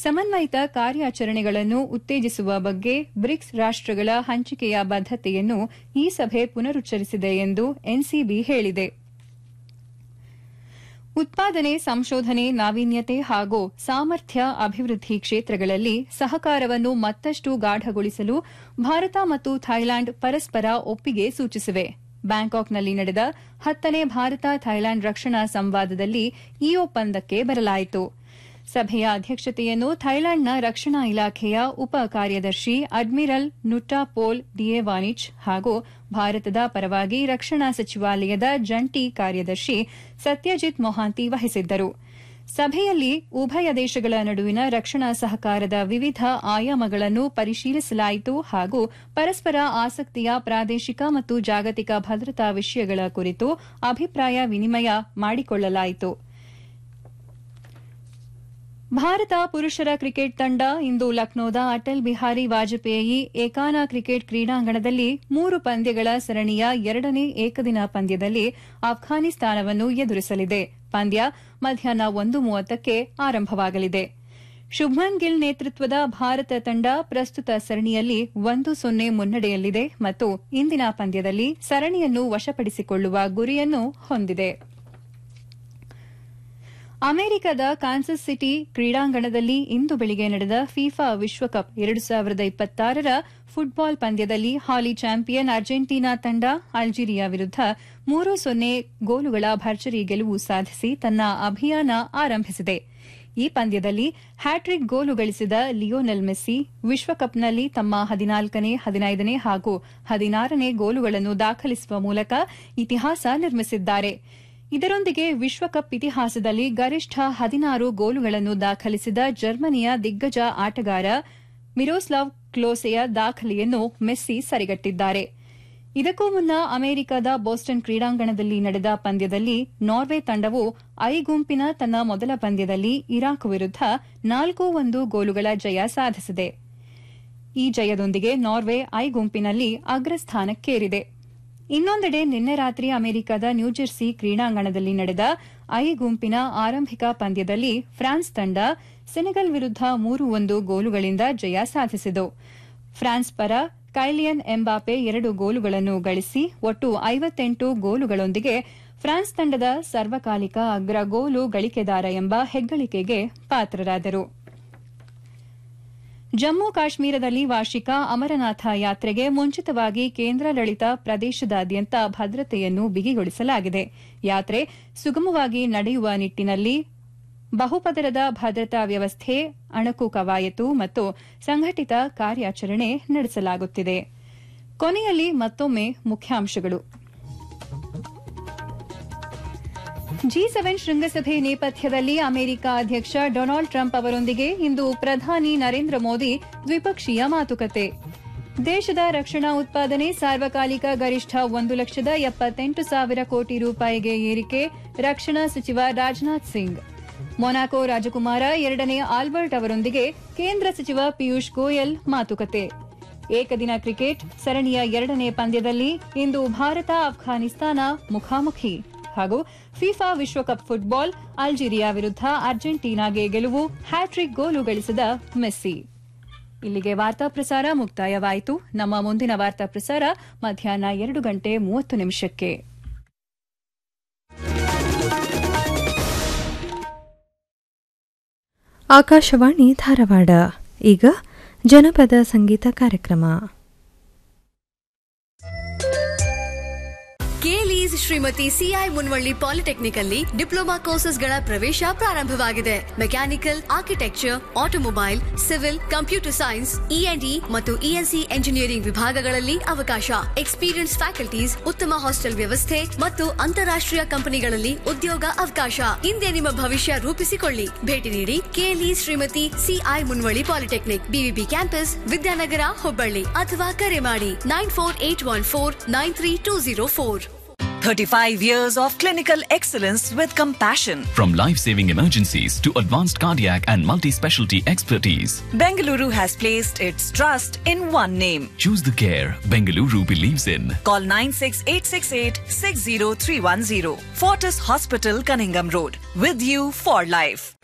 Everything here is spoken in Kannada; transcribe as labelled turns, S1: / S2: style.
S1: ಸಮನ್ವಯಿತ ಕಾರ್ಯಾಚರಣೆಗಳನ್ನು ಉತ್ತೇಜಿಸುವ ಬಗ್ಗೆ ಬ್ರಿಕ್ಸ್ ರಾಷ್ಟಗಳ ಹಂಚಿಕೆಯ ಬದ್ದತೆಯನ್ನು ಈ ಸಭೆ ಪುನರುಚ್ಚರಿಸಿದೆ ಎಂದು ಎನ್ಸಿಬಿ ಹೇಳಿದೆ ಉತ್ಪಾದನೆ ಸಂಶೋಧನೆ ನಾವೀನ್ಯತೆ ಹಾಗೂ ಸಾಮರ್ಥ್ಯ ಅಭಿವೃದ್ಧಿ ಕ್ಷೇತ್ರಗಳಲ್ಲಿ ಸಹಕಾರವನ್ನು ಮತ್ತಷ್ಟು ಗಾಢಗೊಳಿಸಲು ಭಾರತ ಮತ್ತು ಥೈಲ್ಯಾಂಡ್ ಪರಸ್ಪರ ಒಪ್ಪಿಗೆ ಸೂಚಿಸಿವೆ ಬ್ಯಾಂಕಾಕ್ನಲ್ಲಿ ನಡೆದ ಹತ್ತನೇ ಭಾರತ ಥೈಲ್ಯಾಂಡ್ ರಕ್ಷಣಾ ಸಂವಾದದಲ್ಲಿ ಈ ಒಪ್ಪಂದಕ್ಕೆ ಬರಲಾಯಿತು ಸಭೆಯ ಅಧ್ಯಕ್ಷತೆಯನ್ನು ಥೈಲ್ಯಾಂಡ್ನ ರಕ್ಷಣಾ ಇಲಾಖೆಯ ಉಪ ಕಾರ್ಯದರ್ಶಿ ಅಡ್ಮಿರಲ್ ನುಟ್ಟಾಪೋಲ್ ಡಿಯೆವಾನಿಚ್ ಹಾಗೂ ಭಾರತದ ಪರವಾಗಿ ರಕ್ಷಣಾ ಸಚಿವಾಲಯದ ಜಂಟಿ ಕಾರ್ಯದರ್ಶಿ ಸತ್ಯಜಿತ್ ಮೊಹಾಂತಿ ವಹಿಸಿದ್ದರು ಸಭೆಯಲ್ಲಿ ಉಭಯ ದೇಶಗಳ ನಡುವಿನ ರಕ್ಷಣಾ ಸಹಕಾರದ ವಿವಿಧ ಆಯಾಮಗಳನ್ನು ಪರಿಶೀಲಿಸಲಾಯಿತು ಹಾಗೂ ಪರಸ್ಪರ ಆಸಕ್ತಿಯ ಪ್ರಾದೇಶಿಕ ಮತ್ತು ಜಾಗತಿಕ ಭದ್ರತಾ ವಿಷಯಗಳ ಕುರಿತು ಅಭಿಪ್ರಾಯ ವಿನಿಮಯ ಮಾಡಿಕೊಳ್ಳಲಾಯಿತು ಭಾರತ ಪುರುಷರ ಕ್ರಿಕೆಟ್ ತಂಡ ಇಂದು ಲಕ್ನೋದ ಅಟಲ್ ಬಿಹಾರಿ ವಾಜಪೇಯಿ ಏಕಾನ ಕ್ರಿಕೆಟ್ ಕ್ರೀಡಾಂಗಣದಲ್ಲಿ ಮೂರು ಪಂದ್ಯಗಳ ಸರಣಿಯ ಎರಡನೇ ಏಕದಿನ ಪಂದ್ಯದಲ್ಲಿ ಅಫ್ಘಾನಿಸ್ತಾನವನ್ನು ಎದುರಿಸಲಿದೆ ಪಂದ್ಯ ಮಧ್ಯಾಹ್ನ ಒಂದು ಮೂವತ್ತಕ್ಕೆ ಆರಂಭವಾಗಲಿದೆ ಶುಭ್ಮನ್ ಗಿಲ್ ನೇತೃತ್ವದ ಭಾರತ ತಂಡ ಪ್ರಸ್ತುತ ಸರಣಿಯಲ್ಲಿ ಒಂದು ಸೊನ್ನೆ ಮುನ್ನಡೆಯಲ್ಲಿದೆ ಮತ್ತು ಇಂದಿನ ಪಂದ್ಯದಲ್ಲಿ ಸರಣಿಯನ್ನು ವಶಪಡಿಸಿಕೊಳ್ಳುವ ಗುರಿಯನ್ನು ಹೊಂದಿದೆ ಅಮೆರಿಕದ ಕಾನ್ಸಸ್ ಸಿಟಿ ಕ್ರೀಡಾಂಗಣದಲ್ಲಿ ಇಂದು ಬೆಳಿಗ್ಗೆ ನಡೆದ ಫಿಫಾ ವಿಶ್ವಕಪ್ ಎರಡು ಸಾವಿರದ ಇಪ್ಪತ್ತಾರರ ಫುಟ್ಬಾಲ್ ಪಂದ್ಯದಲ್ಲಿ ಹಾಲಿ ಚಾಂಪಿಯನ್ ಅರ್ಜೆಂಟೀನಾ ತಂಡ ಅಲ್ಜೀರಿಯಾ ವಿರುದ್ಧ ಮೂರು ಸೊನ್ನೆ ಗೋಲುಗಳ ಭರ್ಜರಿ ಗೆಲುವು ಸಾಧಿಸಿ ತನ್ನ ಅಭಿಯಾನ ಆರಂಭಿಸಿದೆ ಈ ಪಂದ್ಯದಲ್ಲಿ ಹ್ಯಾಟ್ರಿಕ್ ಗೋಲು ಗಳಿಸಿದ ಲಿಯೋನೆಲ್ ಮೆಸ್ಸಿ ವಿಶ್ವಕಪ್ನಲ್ಲಿ ತಮ್ಮ ಹದಿನಾಲ್ಕನೇ ಹದಿನೈದನೇ ಹಾಗೂ ಹದಿನಾರನೇ ಗೋಲುಗಳನ್ನು ದಾಖಲಿಸುವ ಮೂಲಕ ಇತಿಹಾಸ ನಿರ್ಮಿಸಿದ್ದಾರೆ ಇದರೊಂದಿಗೆ ವಿಶ್ವಕಪ್ ಇತಿಹಾಸದಲ್ಲಿ ಗರಿಷ್ಠ ಹದಿನಾರು ಗೋಲುಗಳನ್ನು ದಾಖಲಿಸಿದ ಜರ್ಮನಿಯ ದಿಗ್ಗಜ ಆಟಗಾರ ಮಿರೋಸ್ಲಾವ್ ಕ್ಲೋಸೆಯ ದಾಖಲೆಯನ್ನು ಮೆಸ್ಸಿ ಸರಿಗಟ್ಟಿದ್ದಾರೆ ಇದಕ್ಕೂ ಮುನ್ನ ಅಮೆರಿಕದ ಬೋಸ್ಟನ್ ಕ್ರೀಡಾಂಗಣದಲ್ಲಿ ನಡೆದ ಪಂದ್ಯದಲ್ಲಿ ನಾರ್ವೆ ತಂಡವು ಐ ಗುಂಪಿನ ತನ್ನ ಮೊದಲ ಪಂದ್ಯದಲ್ಲಿ ಇರಾಕ್ ವಿರುದ್ಧ ನಾಲ್ಕು ಒಂದು ಗೋಲುಗಳ ಜಯ ಸಾಧಿಸಿದೆ ಈ ಜಯದೊಂದಿಗೆ ನಾರ್ವೆ ಐ ಗುಂಪಿನಲ್ಲಿ ಅಗ್ರಸ್ಥಾನಕ್ಕೇರಿದೆ ಇನ್ನೊಂದೆಡೆ ನಿನ್ನೆ ರಾತ್ರಿ ಅಮೆರಿಕದ ನ್ಯೂಜೆರ್ಸಿ ಕ್ರೀಡಾಂಗಣದಲ್ಲಿ ನಡೆದ ಐ ಗುಂಪಿನ ಆರಂಭಿಕ ಪಂದ್ಯದಲ್ಲಿ ಫ್ರಾನ್ಸ್ ತಂಡ ಸೆನೆಗಲ್ ವಿರುದ್ಧ ಮೂರು ಒಂದು ಗೋಲುಗಳಿಂದ ಜಯ ಸಾಧಿಸಿತು ಫ್ರಾನ್ಸ್ ಪರ ಕೈಲಿಯನ್ ಎಂಬಾಪೆ ಎರಡು ಗೋಲುಗಳನ್ನು ಗಳಿಸಿ ಒಟ್ಟು ಐವತ್ತೆಂಟು ಗೋಲುಗಳೊಂದಿಗೆ ಫ್ರಾನ್ಸ್ ತಂಡದ ಸರ್ವಕಾಲಿಕ ಅಗ್ರ ಗೋಲು ಗಳಿಕೆದಾರ ಎಂಬ ಹೆಗ್ಗಳಿಕೆಗೆ ಪಾತ್ರರಾದರು ಜಮ್ಮು ಕಾಶ್ಮೀರದಲ್ಲಿ ವಾರ್ಷಿಕ ಅಮರನಾಥ ಯಾತ್ರೆಗೆ ಮುಂಚಿತವಾಗಿ ಕೇಂದ್ರಾಡಳಿತ ಪ್ರದೇಶದಾದ್ಯಂತ ಭದ್ರತೆಯನ್ನು ಬಿಗಿಗೊಳಿಸಲಾಗಿದೆ ಯಾತ್ರೆ ಸುಗಮವಾಗಿ ನಡೆಯುವ ನಿಟ್ಟಿನಲ್ಲಿ ಬಹುಪದರದ ಭದ್ರತಾ ವ್ಯವಸ್ಥೆ ಅಣಕು ಕವಾಯತು ಮತ್ತು ಸಂಘಟಿತ ಕಾರ್ಯಾಚರಣೆ ನಡೆಸಲಾಗುತ್ತಿದೆ ಕೊನೆಯಲ್ಲಿ ಮತ್ತೊಮ್ಮೆ ಮುಖ್ಯಾಂಶಗಳು ಜಿ ಸೆವೆನ್ ಶೃಂಗಸಭೆ ನೇಪಥ್ಯದಲ್ಲಿ ಅಮೆರಿಕ ಅಧ್ಯಕ್ಷ ಡೊನಾಲ್ಡ್ ಟ್ರಂಪ್ ಅವರೊಂದಿಗೆ ಇಂದು ಪ್ರಧಾನಿ ನರೇಂದ್ರ ಮೋದಿ ದ್ವಿಪಕ್ಷೀಯ ಮಾತುಕತೆ ದೇಶದ ರಕ್ಷಣಾ ಉತ್ಪಾದನೆ ಸಾರ್ವಕಾಲಿಕ ಗರಿಷ್ಠ ಒಂದು ಲಕ್ಷದ ಎಪ್ಪತ್ತೆಂಟು ಸಾವಿರ ಕೋಟಿ ರೂಪಾಯಿಗೆ ಏರಿಕೆ ರಕ್ಷಣಾ ಸಚಿವ ರಾಜನಾಥ್ ಸಿಂಗ್ ಮೊನಾಕೋ ರಾಜಕುಮಾರ ಎರಡನೇ ಆಲ್ಬರ್ಟ್ ಅವರೊಂದಿಗೆ ಕೇಂದ್ರ ಸಚಿವ ಪಿಯೂಷ್ ಗೋಯಲ್ ಮಾತುಕತೆ ಏಕದಿನ ಕ್ರಿಕೆಟ್ ಸರಣಿಯ ಎರಡನೇ ಪಂದ್ಯದಲ್ಲಿ ಇಂದು ಭಾರತ ಅಫ್ಘಾನಿಸ್ತಾನ ಮುಖಾಮುಖಿ ಹಾಗೂ ಫಿಫಾ ವಿಶ್ವಕಪ್ ಫುಟ್ಬಾಲ್ ಅಲ್ಜೀರಿಯಾ ವಿರುದ್ಧ ಅರ್ಜೆಂಟೀನಾಗೆ ಗೆಲುವು ಹ್ಯಾಟ್ರಿಕ್ ಗೋಲು ಗಳಿಸಿದ ಮೆಸ್ಸಿ ಇಲ್ಲಿಗೆ ವಾರ್ತಾ ಪ್ರಸಾರ ಮುಕ್ತಾಯವಾಯಿತು ನಮ್ಮ ಮುಂದಿನ ವಾರ್ತಾ ಪ್ರಸಾರ ಮಧ್ಯಾಹ್ನ ಎರಡು ಗಂಟೆ ಮೂವತ್ತು ನಿಮಿಷಕ್ಕೆ
S2: ಆಕಾಶವಾಣಿ ಧಾರವಾಡ ಈಗ ಜನಪದ ಸಂಗೀತ ಕಾರ್ಯಕ್ರಮ
S3: KLE's Shrimati CI Munavalli polytechnic ಅಲ್ಲಿ ಡಿಪ್ಲೊಮಾ ಕೋರ್ಸಸ್ಗಳ ಪ್ರವೇಶ ಪ್ರಾರಂಭವಾಗಿದೆ mechanical architecture automobile civil computer science ENE ಮತ್ತು ಇಎನ್ಸಿ ಎಂಜಿನಿಯರಿಂಗ್ ವಿಭಾಗಗಳಲ್ಲಿ ಅವಕಾಶ ಎಕ್ಸ್ಪೀರಿಯನ್ಸ್ ಫ್ಯಾಕಲ್ಟೀಸ್ ಉತ್ತಮ ಹಾಸ್ಟೆಲ್ ವ್ಯವಸ್ಥೆ ಮತ್ತು ಅಂತಾರಾಷ್ಟ್ರೀಯ ಕಂಪನಿಗಳಲ್ಲಿ ಉದ್ಯೋಗ ಅವಕಾಶ ಹಿಂದೆ ನಿಮ್ಮ ಭವಿಷ್ಯ ರೂಪಿಸಿಕೊಳ್ಳಿ ಭೇಟಿ ನೀಡಿ KLE Shrimati CI Munavalli polytechnic BVB campus Vidyanagar Hubballi ಅಥವಾ ಕರೆ ಮಾಡಿ nine four eight one four nine three two zero four
S4: 35 years of clinical excellence with compassion.
S5: From life saving emergencies to advanced cardiac and multi specialty expertise,
S4: Bengaluru has placed its trust in one name.
S5: choose the care Bengaluru believes in.
S4: Call 96868 60310. Fortis Hospital, Cunningham Road. With you for life.